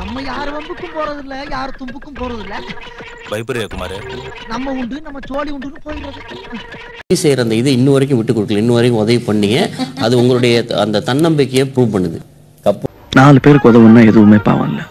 நம்ம யார் வம்புக்கும் போறது இல்ல யார் தும்புக்கும் போறது இல்ல பயப்படுறியா குமார் நம்ம உண்டு நம்ம சோழி உண்டுன்னு போயிடுறது உதவி செய்யற அந்த இதை இன்ன வரைக்கும் விட்டு கொடுக்கல இன்ன வரைக்கும் உதவி பண்ணீங்க அது உங்களுடைய அந்த தன்னம்பிக்கையை ப்ரூவ் பண்ணுது கப்பு நாலு பேருக்கு உதவுன்னா எதுவுமே பாவம் இல்ல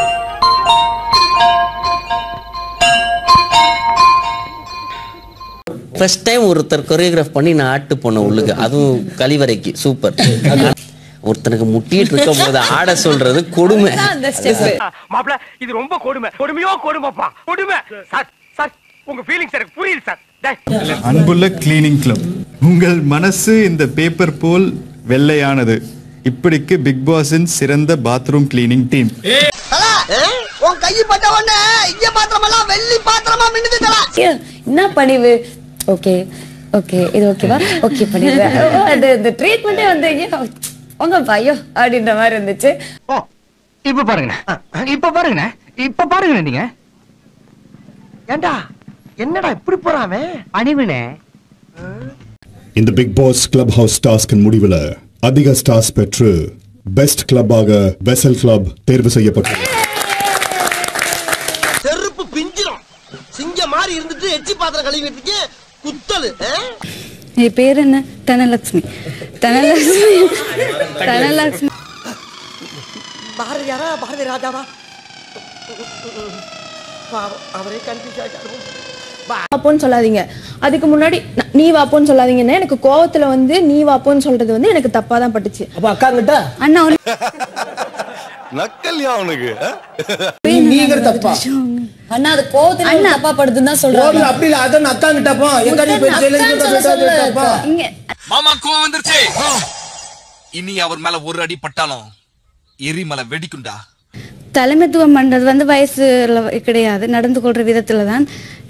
ஃபர்ஸ்ட் டைம் ஒருத்தர் கொரியோகிராஃப் பண்ணி நான் ஆட்டு போனேன் உள்ளுக்கு அதுவும் கழிவறைக்கு சூப்பர் ஒருத்தனுக்கு முட்டிட்டு இருக்கும் போது ஆட சொல்றது கொடுமை அந்த ஸ்டெப் மாப்பிள இது ரொம்ப கொடுமை கொடுமையோ கொடுமைப்பா கொடுமை சார் சார் உங்க ஃபீலிங்ஸ் எனக்கு புரியுது சார் டேய் அன்புள்ள கிளீனிங் கிளப் உங்கள் மனசு இந்த பேப்பர் போல் வெள்ளையானது இப்படிக்கு பிக் பாஸின் சிறந்த பாத்ரூம் கிளீனிங் டீம் உன் கை பட்ட உடனே இங்க பாத்திரம் எல்லாம் வெள்ளி பாத்திரமா மின்னுது தல என்ன பணிவு ஓகே ஓகே இது ஓகேவா ஓகே பண்ணிடுவேன் அது இந்த ட்ரீட்மெண்ட்டே வந்து ஐயோ உங்க ஐயோ அப்படின்ற மாதிரி இருந்துச்சு ஓ இப்ப பாருங்க இப்ப பாருங்க இப்ப பாருங்க நீங்க ஏண்டா என்னடா இப்படி போறாமே அணிவுனே இந்த பிக் பாஸ் கிளப் ஹவுஸ் டாஸ்கின் முடிவில் அதிக ஸ்டார்ஸ் பெற்று பெஸ்ட் கிளப்பாக வெசல் கிளப் தேர்வு செய்யப்பட்டது செருப்பு பிஞ்சிரும் சிங்க மாதிரி இருந்துட்டு எச்சி பாத்திரம் கழுவிட்டு இருக்கேன் குத்தலு என் பேர் என்ன தனலட்சுமி தனலட்சுமி தனலட்சுமி பாரதியாரா பாரதி ராஜாவா பாவம், அவரே கன்ஃபியூஸ் ஆயிட்டாரு வாப்போன்னு சொல்லாதீங்க அதுக்கு முன்னாடி ந- நீ வாப்போன்னு சொல்லாதீங்கன்னா எனக்கு கோவத்துல வந்து நீ வாப்போன்னு சொல்றது வந்து எனக்கு தப்பா தான் பட்டுச்சு அப்ப அக்கா கிட்ட அண்ணா ஒரு நக்கல்யா அவனுக்கு நீங்க தப்பா அண்ணா அது கோவத்துல அண்ணா தப்பா படுதுன்னு தான் சொல்றாங்க அப்படி இல்ல அதான் அக்கா கிட்டப்பா எங்க நீ போய் அக்கான்னு சொல்ல சொல்லு. இங்க மாமா கோவம் வந்துருச்சு இனி அவர் மேல ஒரு அடி பட்டாலும் எரிமலை வெடிக்குண்டா தலைமைத்துவம் பண்றது வந்து வயசுல கிடையாது நடந்து கொள்ற விதத்துல தான்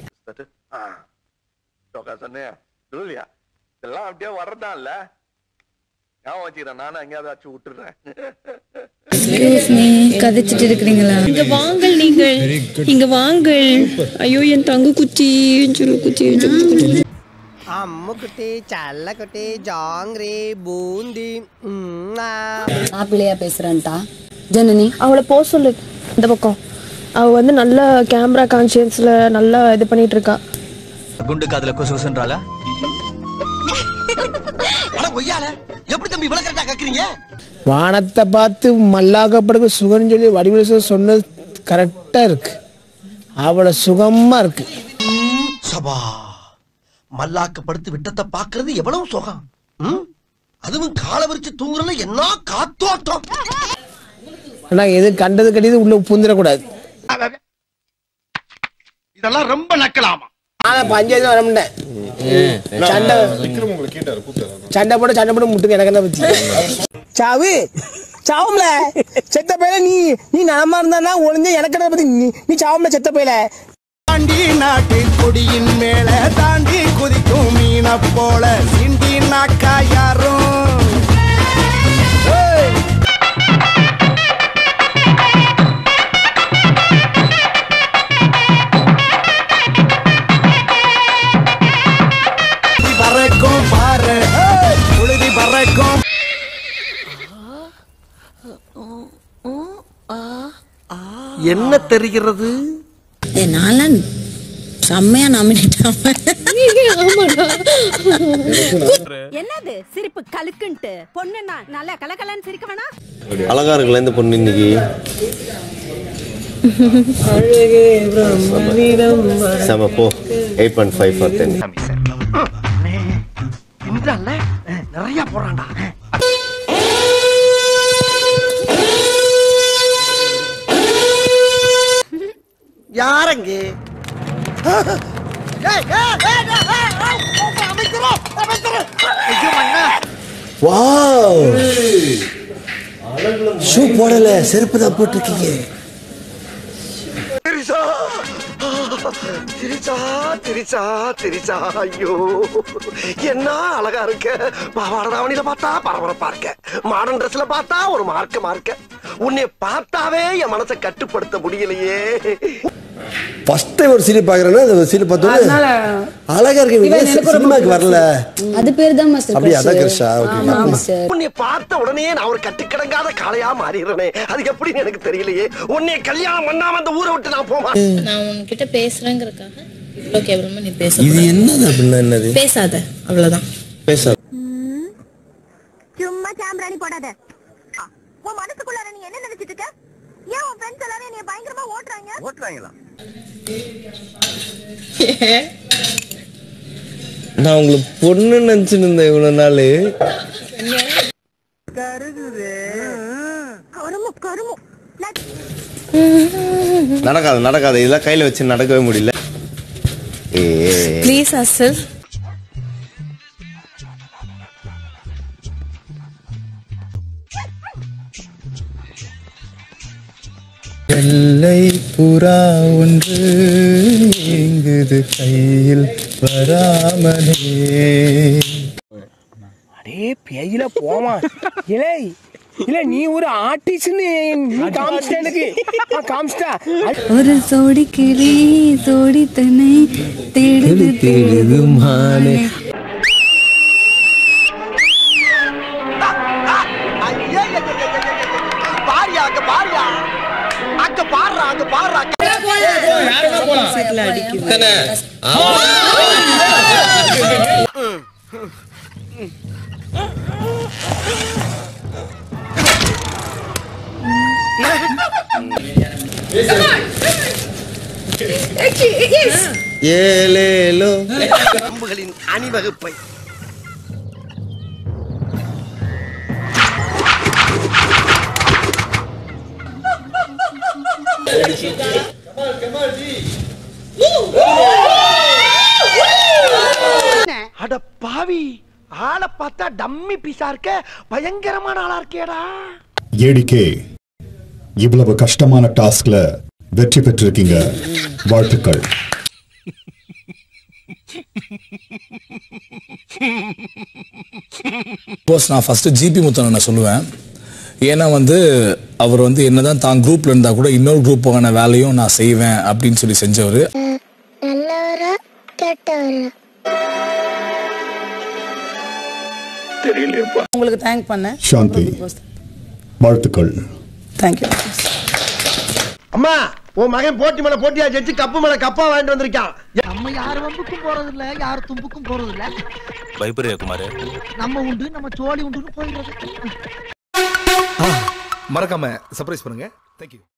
சொன்னேன் இல்லையா இதெல்லாம் அப்படியே வர்றதா இல்ல ஞாபகம் வச்சுக்கிறேன் நானும் எங்கேயாவது விட்டுறேன் Excuse me, கதைச்சிட்டு இருக்கிறீங்களா இங்க வாங்கள் நீங்கள் இங்க வாங்கள் ஐயோ என் தங்க குச்சி சுரு குச்சி அம்முக்குட்டி சல்லக்குட்டி ஜாங்கிரி பூந்தி மாப்பிள்ளையா பேசுறேன்டா ஜனனி அவளை போக சொல்லு இந்த பக்கம் அவ வந்து நல்ல கேமரா கான்சியன்ஸ்ல நல்லா இது பண்ணிட்டு இருக்கா குண்டு காதுல கொசு கொசுன்றால ஆனா கொய்யால எப்படி தம்பி இவ்வளவு கரெக்டா கக்குறீங்க வானத்தை பார்த்து மல்லாக்கப்படுக்கு சுகம்னு சொல்லி வடிவில் சொன்னது கரெக்டா இருக்கு அவ்வளவு சுகமா இருக்கு சபா மல்லாக்க படுத்து விட்டத்தை பாக்குறது எவ்வளவு சுகம் ம்? அதுவும் காலை விரிச்சு தூங்குறதுல என்ன காத்தோட்டம் ஆனா எது கண்டது கடியது உள்ள பூந்துடக்கூடாது இதெல்லாம் ரொம்ப நக்கலாமா ஆனா பஞ்சாயத்து வர முடியேன் சண்டை சண்டை போட சண்டை போட முட்டுக்கு எனக்கு என்ன பத்தி சாவு சாவும்ல செத்த பையல நீ நீ நலமா இருந்தானா ஒளிஞ்ச எனக்கு என்ன பத்தி நீ நீ சாவும்ல செத்த பையல தாண்டி நாட்டு கொடியின் மேல தாண்டி குதிக்கும் மீன போல சிண்டி நாக்கா யாரும் பறக்கும் பாரு புழுதி பறக்கும் என்ன தெரிகிறது நான்லாம் செம்மையா நாமினேட் என்னது சிரிப்பு கலுக்குன்ட்டு பொண்ணுன்னா நல்லா கலகலன்னு சிரிக்க வேணா அழகா இருக்குல்ல இந்த பொண்ணு இன்னைக்கு செம போ eight point five for ten இன்றால நிறைய போறான்டா யாரங்க வாவ் ஷூ போடல செருப்பு தான் போட்டிருக்கீங்க திரிசா திரிசா திரிசா திரிசா ஐயோ என்ன அழகா இருக்க பாவாடை தாவணியில பார்த்தா பரபரப்பா இருக்க மாடர்ன் ட்ரெஸ்ல பார்த்தா ஒரு மார்க்க மார்க்க உன்னை பார்த்தாவே என் மனசை கட்டுப்படுத்த முடியலையே ஃபர்ஸ்ட் டைம் ஒரு சீரியல் பாக்குறேன்னா அந்த சீரியல் பார்த்தோன்னே அதனால அழகா இருக்கு இவன் எனக்கு ரொம்ப சினிமாக்கு வரல அது பேர் தான் மாஸ்டர் அப்படியா, அதான் கிருஷ்ணா, okay. ஆமா மாஸ்டர் உன்னை பார்த்த உடனே நான் ஒரு கட்டுக்கிடங்காத காளையா மாறிடுறேனே அது எப்படின்னு எனக்கு தெரியலையே உன்னை கல்யாணம் பண்ணாம அந்த ஊரை விட்டு நான் போமா நான் உன்கிட்ட பேசுறேங்கிறதுக்காக இவ்வளோ கேவலமா நீ பேச இது என்னது அப்படின்னா என்னது பேசாத அவ்வளவுதான் பேச சும்மா சாம்பிராணி போடாத உன் மனசுக்குள்ளார நீ என்ன நினைச்சிட்டு இருக்க ஏன் உன் ஃப்ரெண்ட்ஸ் எல்லாரும் என்னைய பயங்கரமா ஓட்டுறாங்க ஓட்டுறாங்களா நான் உங்களுக்கு பொண்ணு நினைச்சுன்னு இருந்தேன் இவ்வளவு நாள் கருமு கருமு நடக்காது நடக்காது இதெல்லாம் கையில வச்சு நடக்கவே முடியல ஏ ப்ளீஸ் அசல் வெள்ளை புறா ஒன்று எங்குது கையில் வராமலே அடே பேயில போமா இலே இல்ல நீ ஒரு ஆர்டிஸ்ட்னு நீ காமிச்சிட்ட எனக்கு ஆ, காமிச்சிட்டா ஒரு சோடி கிளி சோடி தன்னை தேடுது தேடுது மானே பாரியா அங்க பாரியா அங்க பாடுறா அங்க பாடுறா ஏலேலோ அம்புகளின் அணிவகுப்பை அட பாவி ஆளை பார்த்தா டம்மி பீஸா இருக்க பயங்கரமான ஆளா இருக்கேடா ஏடிகே இவ்வளவு கஷ்டமான டாஸ்க்ல வெற்றி பெற்றிருக்கீங்க வாழ்த்துக்கள் போஸ் நான் ஃபஸ்ட்டு ஜிபி முத்தனை நான் சொல்லுவேன் ஏன்னா வந்து அவர் வந்து என்னதான் தான் குரூப்ல இருந்தா கூட இன்னொரு குரூப்புக்கான வேலையும் நான் செய்வேன் அப்படின்னு சொல்லி செஞ்சவர் நல்லவரா கெட்டவரா உங்களுக்கு தேங்க் பண்ணேன் சாந்தி வாழ்த்துக்கள் தேங்க்யூ அம்மா உன் மகன் போட்டி மேல போட்டியா ஜெயிச்சு கப்பு மேல கப்பா வாங்கிட்டு வந்திருக்கான் நம்ம யார் வம்புக்கும் போறது இல்ல யார் தும்புக்கும் போறது இல்ல பயப்படுறியா குமாரு நம்ம உண்டு நம்ம சோழி உண்டுன்னு போயிடுறது மறக்காம சர்ப்ரைஸ் பண்ணுங்க தேங்க்யூ